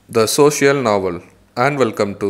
The Social Novel and welcome to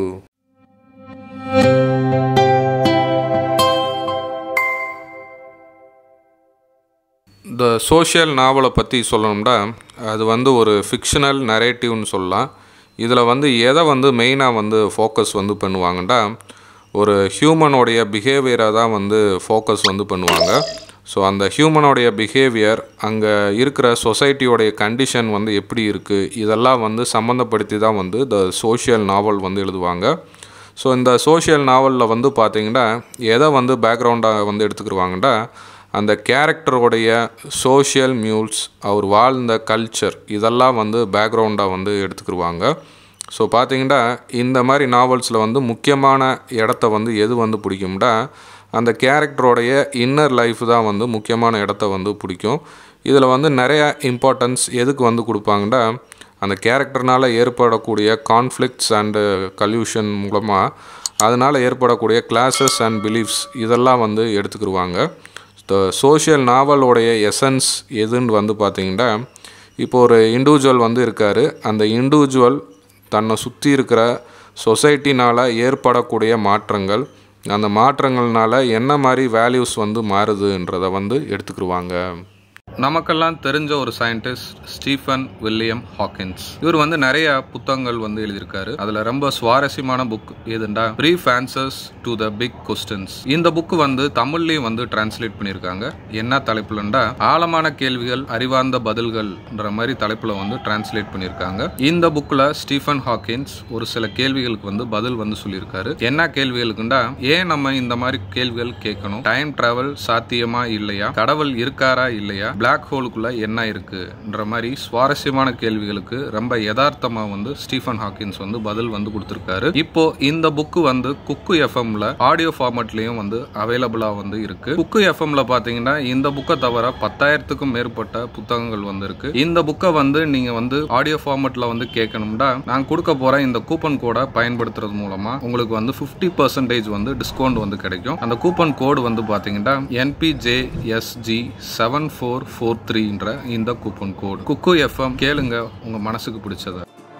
the social நாவலை பற்றி சொல்லணும்னா அது வந்து ஒரு ஃபிக்ஷனல் நரேட்டிவ்னு சொல்லலாம் இதில் வந்து எதை வந்து மெயினாக வந்து ஃபோக்கஸ் வந்து பண்ணுவாங்கன்னா ஒரு ஹியூமனோடைய பிஹேவியரை தான் வந்து ஃபோக்கஸ் வந்து பண்ணுவாங்க ஸோ அந்த ஹியூமனோடைய பிஹேவியர் அங்கே இருக்கிற சொசைட்டியோடைய கண்டிஷன் வந்து எப்படி இருக்குது இதெல்லாம் வந்து சம்மந்தப்படுத்தி தான் வந்து த சோஷியல் நாவல் வந்து எழுதுவாங்க ஸோ இந்த சோஷியல் நாவலில் வந்து பார்த்திங்கன்னா எதை வந்து பேக்ரவுண்டாக வந்து எடுத்துக்கிடுவாங்கன்னா அந்த கேரக்டருடைய சோஷியல் மியூல்ஸ் அவர் வாழ்ந்த கல்ச்சர் இதெல்லாம் வந்து பேக்ரவுண்டாக வந்து எடுத்துக்கிடுவாங்க ஸோ பார்த்தீங்கன்னா இந்த மாதிரி நாவல்ஸில் வந்து முக்கியமான இடத்த வந்து எது வந்து பிடிக்கும்னா அந்த கேரக்டரோடைய இன்னர் லைஃப் தான் வந்து முக்கியமான இடத்த வந்து பிடிக்கும் இதில் வந்து நிறையா இம்பார்ட்டன்ஸ் எதுக்கு வந்து கொடுப்பாங்கன்னா அந்த கேரக்டர்னால் ஏற்படக்கூடிய கான்ஃப்ளிக்ட்ஸ் அண்டு கல்யூஷன் மூலமாக அதனால் ஏற்படக்கூடிய கிளாஸஸ் அண்ட் பிலீஃப்ஸ் இதெல்லாம் வந்து எடுத்துக்கிடுவாங்க த சோஷியல் நாவலோடைய எசன்ஸ் எதுன்னு வந்து பார்த்திங்கன்னா இப்போ ஒரு இண்டிவிஜுவல் வந்து இருக்கார் அந்த இண்டிவிஜுவல் தன்னை சுற்றி இருக்கிற சொசைட்டினால் ஏற்படக்கூடிய மாற்றங்கள் அந்த மாற்றங்கள்னால என்ன மாதிரி வேல்யூஸ் வந்து மாறுதுன்றதை வந்து எடுத்துக்கிடுவாங்க நமக்கெல்லாம் தெரிஞ்ச ஒரு சயின்டிஸ்ட் ஸ்டீஃபன் வில்லியம் ஹாக்கின்ஸ் இவர் வந்து நிறைய புத்தகங்கள் வந்து எழுதியிருக்காரு அதுல ரொம்ப சுவாரஸ்யமான புக் எதுண்டா brief answers to the big questions இந்த புக் வந்து தமிழ்லயும் வந்து டிரான்ஸ்லேட் பண்ணியிருக்காங்க என்ன தலைப்புலண்டா ஆழமான கேள்விகள் அறிவார்ந்த பதில்கள்ன்ற மாதிரி தலைப்புல வந்து டிரான்ஸ்லேட் பண்ணியிருக்காங்க இந்த புக்ல ஸ்டீஃபன் ஹாக்கின்ஸ் ஒரு சில கேள்விகளுக்கு வந்து பதில் வந்து சொல்லியிருக்காரு என்ன கேள்விகளுக்குண்டா ஏன் நம்ம இந்த மாதிரி கேள்விகள் கேட்கணும் டைம் டிராவல் சாத்தியமா இல்லையா கடவுள் இருக்காரா இல்லையா பிளாக் ஹோலுக்குள்ள என்ன இருக்குன்ற மாதிரி சுவாரஸ்யமான கேள்விகளுக்கு ரொம்ப யதார்த்தமா வந்து ஸ்டீஃபன் ஹாக்கின்ஸ் வந்து பதில் வந்து கொடுத்துருக்காரு இப்போ இந்த புக்கு வந்து குக்கு எஃப்எம்ல ஆடியோ ஃபார்மட்லயும் வந்து அவைலபிளா வந்து இருக்கு குக்கு எஃப்எம்ல பாத்தீங்கன்னா இந்த புக்கை தவிர பத்தாயிரத்துக்கும் மேற்பட்ட புத்தகங்கள் வந்து இருக்கு இந்த புக்கை வந்து நீங்க வந்து ஆடியோ ஃபார்மட்ல வந்து கேட்கணும்னா நான் கொடுக்க போற இந்த கூப்பன் கோடை பயன்படுத்துறது மூலமா உங்களுக்கு வந்து பிப்டி பர்சன்டேஜ் வந்து டிஸ்கவுண்ட் வந்து கிடைக்கும் அந்த கூப்பன் கோடு வந்து பாத்தீங்கன்னா என்பிஜேஎஸ்ஜி செவன் ஃபோர் ஃபோர் த்ரீன்ற இந்த கூப்பன் கோட் குக்கு எஃப்எம் கேளுங்க உங்க மனசுக்கு பிடிச்சத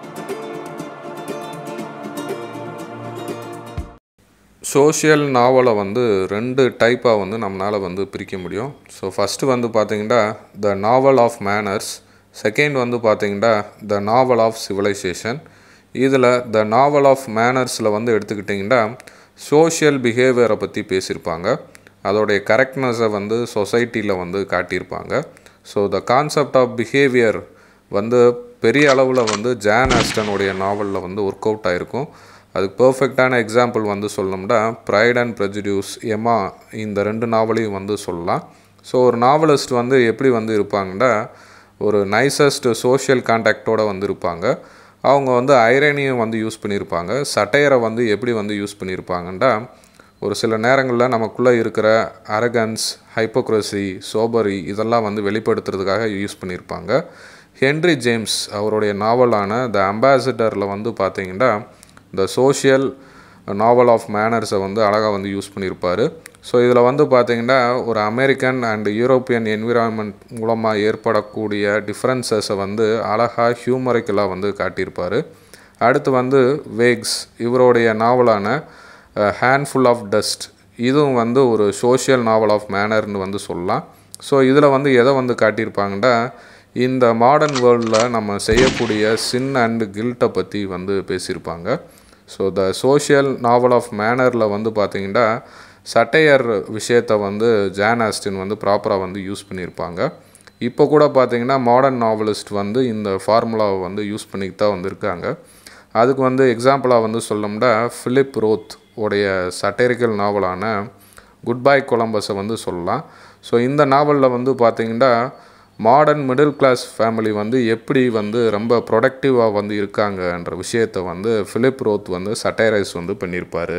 சோஷியல் நாவலை வந்து ரெண்டு டைப்பாக வந்து நம்மளால் வந்து பிரிக்க முடியும் ஸோ ஃபஸ்ட்டு வந்து பார்த்திங்கன்னா the novel of manners second வந்து பார்த்திங்கன்னா த நாவல் ஆஃப் சிவிலைசேஷன் இதில் த நாவல் ஆஃப் மேனர்ஸில் வந்து எடுத்துக்கிட்டிங்கன்னா சோஷியல் பிஹேவியரை பற்றி பேசியிருப்பாங்க அதோடைய கரெக்ட்னஸை வந்து சொசைட்டியில் வந்து காட்டியிருப்பாங்க so the concept of behaviour வந்து பெரிய அளவில் வந்து ஜான் ஆஸ்டனுடைய நாவலில் வந்து ஒர்க் அவுட் ஆகிருக்கும் அதுக்கு பர்ஃபெக்டான எக்ஸாம்பிள் வந்து சொல்லணும்னா ப்ரைட் அண்ட் ப்ரெஜுடியூஸ் எமா இந்த ரெண்டு நாவலையும் வந்து சொல்லலாம் ஸோ ஒரு நாவலிஸ்ட் வந்து எப்படி வந்து இருப்பாங்கன்னா ஒரு நைசஸ்ட் சோஷியல் கான்டாக்டோடு வந்து இருப்பாங்க அவங்க வந்து ஐரனியும் வந்து யூஸ் பண்ணியிருப்பாங்க சட்டையரை வந்து எப்படி வந்து யூஸ் பண்ணியிருப்பாங்கன்னா ஒரு சில நேரங்களில் நமக்குள்ளே இருக்கிற அரகன்ஸ் ஹைப்போக்ரஸி சோபரி இதெல்லாம் வந்து வெளிப்படுத்துறதுக்காக யூஸ் பண்ணியிருப்பாங்க ஹென்ரி ஜேம்ஸ் அவருடைய நாவலான த அம்பாசிடரில் வந்து பார்த்திங்கன்னா த சோஷியல் நாவல் ஆஃப் மேனர்ஸை வந்து அழகாக வந்து யூஸ் பண்ணியிருப்பார் ஸோ இதில் வந்து பார்த்திங்கன்னா ஒரு அமெரிக்கன் அண்ட் யூரோப்பியன் என்விரான்மெண்ட் மூலமாக ஏற்படக்கூடிய டிஃப்ரென்சஸை வந்து அழகாக ஹியூமரிக்கலாக வந்து காட்டியிருப்பார் அடுத்து வந்து வேக்ஸ் இவருடைய நாவலான ஹேண்ட்ஃபுல் ஆஃப் டஸ்ட் இதுவும் வந்து ஒரு சோஷியல் நாவல் ஆஃப் மேனர்னு வந்து சொல்லலாம் ஸோ இதில் வந்து எதை வந்து காட்டியிருப்பாங்கன்னா இந்த மாடர்ன் வேர்ல்டில் நம்ம செய்யக்கூடிய சின் அண்ட் கில்ட்டை பற்றி வந்து பேசியிருப்பாங்க so the social novel of மேனரில் வந்து பார்த்திங்கன்னா சட்டையர் விஷயத்தை வந்து ஜான் ஆஸ்டின் வந்து ப்ராப்பராக வந்து யூஸ் பண்ணியிருப்பாங்க இப்போ கூட பார்த்திங்கன்னா மாடர்ன் நாவலிஸ்ட் வந்து இந்த ஃபார்முலாவை வந்து யூஸ் பண்ணிட்டு தான் வந்திருக்காங்க அதுக்கு வந்து எக்ஸாம்பிளாக வந்து சொல்லணும்னா ஃபிலிப் ரோத் உடைய சட்டரிக்கல் நாவலான குட் பை கொலம்பஸை வந்து சொல்லலாம் ஸோ இந்த நாவலில் வந்து பார்த்திங்கன்னா மாடர்ன் மிடில் கிளாஸ் ஃபேமிலி வந்து எப்படி வந்து ரொம்ப ப்ரொடக்டிவாக வந்து இருக்காங்கன்ற விஷயத்தை வந்து ஃபிலிப் ரோத் வந்து சட்டைரைஸ் வந்து பண்ணியிருப்பார்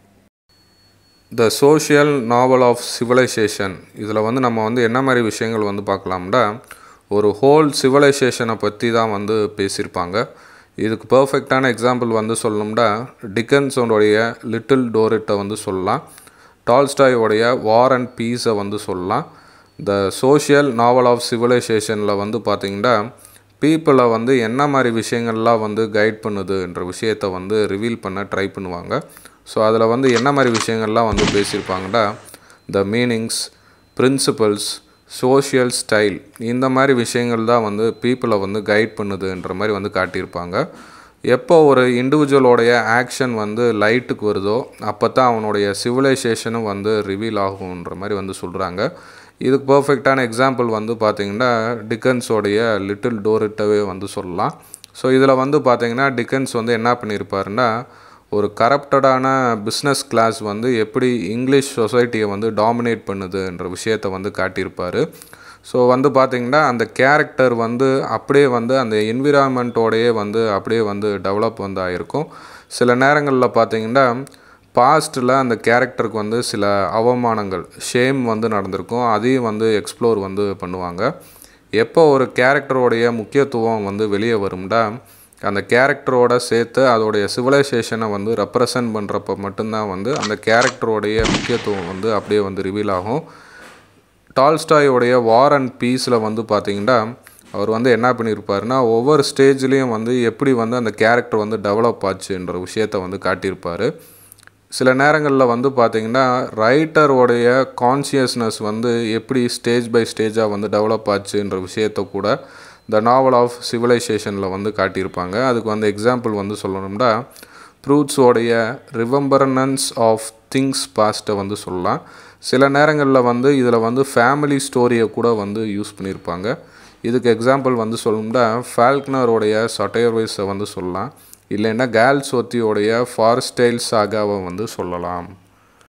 the social novel of civilisation இதில் வந்து நம்ம வந்து என்ன மாதிரி விஷயங்கள் வந்து பார்க்கலாம்னா ஒரு ஹோல் சிவிலைசேஷனை பற்றி தான் வந்து பேசியிருப்பாங்க இதுக்கு பர்ஃபெக்டான எக்ஸாம்பிள் வந்து சொல்லணும்னா டிக்கன்ஸோடைய லிட்டில் டோரிட்டை வந்து சொல்லலாம் டால்ஸ்டாயோடைய வார் அண்ட் பீஸை வந்து சொல்லலாம் த சோஷியல் நாவல் ஆஃப் சிவிலைசேஷனில் வந்து பார்த்திங்கன்னா பீப்புளை வந்து என்ன மாதிரி விஷயங்கள்லாம் வந்து கைட் பண்ணுதுன்ற விஷயத்தை வந்து ரிவீல் பண்ண ட்ரை பண்ணுவாங்க ஸோ அதில் வந்து என்ன மாதிரி விஷயங்கள்லாம் வந்து பேசியிருப்பாங்கன்னா the meanings principles social style இந்த மாதிரி விஷயங்கள் தான் வந்து பீப்புளை வந்து கைட் பண்ணுதுன்ற மாதிரி வந்து காட்டியிருப்பாங்க எப்போ ஒரு இண்டிவிஜுவலோடைய ஆக்ஷன் வந்து லைட்டுக்கு வருதோ அப்போ தான் அவனுடைய சிவிலைசேஷனும் வந்து ரிவீல் ஆகுன்ற மாதிரி வந்து சொல்கிறாங்க இதுக்கு பர்ஃபெக்டான எக்ஸாம்பிள் வந்து பார்த்திங்கன்னா டிக்கன்ஸோடைய லிட்டில் டோரிட்டவே வந்து சொல்லலாம் ஸோ இதில் வந்து பார்த்திங்கன்னா டிக்கன்ஸ் வந்து என்ன பண்ணியிருப்பாருன்னா ஒரு கரப்டடான பிஸ்னஸ் கிளாஸ் வந்து எப்படி இங்கிலீஷ் சொசைட்டியை வந்து டாமினேட் பண்ணுதுன்ற விஷயத்தை வந்து காட்டியிருப்பார் ஸோ வந்து பார்த்திங்கன்னா அந்த கேரக்டர் வந்து அப்படியே வந்து அந்த என்விரான்மெண்ட்டோடையே வந்து அப்படியே வந்து டெவலப் வந்து ஆகிருக்கும் சில நேரங்களில் பார்த்திங்கன்னா பாஸ்ட்டில் அந்த கேரக்டருக்கு வந்து சில அவமானங்கள் ஷேம் வந்து நடந்திருக்கும் அதையும் வந்து எக்ஸ்ப்ளோர் வந்து பண்ணுவாங்க எப்போ ஒரு கேரக்டரோடைய முக்கியத்துவம் வந்து வெளியே வரும்டா அந்த கேரக்டரோட சேர்த்து அதோடைய சிவிலைசேஷனை வந்து ரெப்ரசன்ட் பண்ணுறப்ப மட்டும்தான் வந்து அந்த கேரக்டரோடைய முக்கியத்துவம் வந்து அப்படியே வந்து ரிவீல் ஆகும் டால்ஸ்டாயோடைய வார் அண்ட் பீஸில் வந்து பார்த்திங்கன்னா அவர் வந்து என்ன பண்ணியிருப்பாருன்னா ஒவ்வொரு ஸ்டேஜ்லேயும் வந்து எப்படி வந்து அந்த கேரக்டர் வந்து டெவலப் ஆச்சுன்ற விஷயத்த வந்து காட்டியிருப்பார் சில நேரங்களில் வந்து பார்த்திங்கன்னா ரைட்டரோடைய கான்சியஸ்னஸ் வந்து எப்படி ஸ்டேஜ் பை ஸ்டேஜாக வந்து டெவலப் ஆச்சுன்ற விஷயத்த கூட த நாவல் ஆஃப் சிவிலைசேஷனில் வந்து காட்டியிருப்பாங்க அதுக்கு வந்து எக்ஸாம்பிள் வந்து சொல்லணும்னா ப்ரூட்ஸோடைய ரிவம்பரனன்ஸ் ஆஃப் திங்ஸ் பாஸ்ட்டை வந்து சொல்லலாம் சில நேரங்களில் வந்து இதில் வந்து ஃபேமிலி ஸ்டோரியை கூட வந்து யூஸ் பண்ணியிருப்பாங்க இதுக்கு எக்ஸாம்பிள் வந்து சொல்லணும்னா ஃபால்க்னரோடைய சட்டையர்வைஸை வந்து சொல்லலாம் இல்லைன்னா கேல்ஸ் ஒத்தியோடைய ஃபாரஸ்டைல் சாகாவை வந்து சொல்லலாம்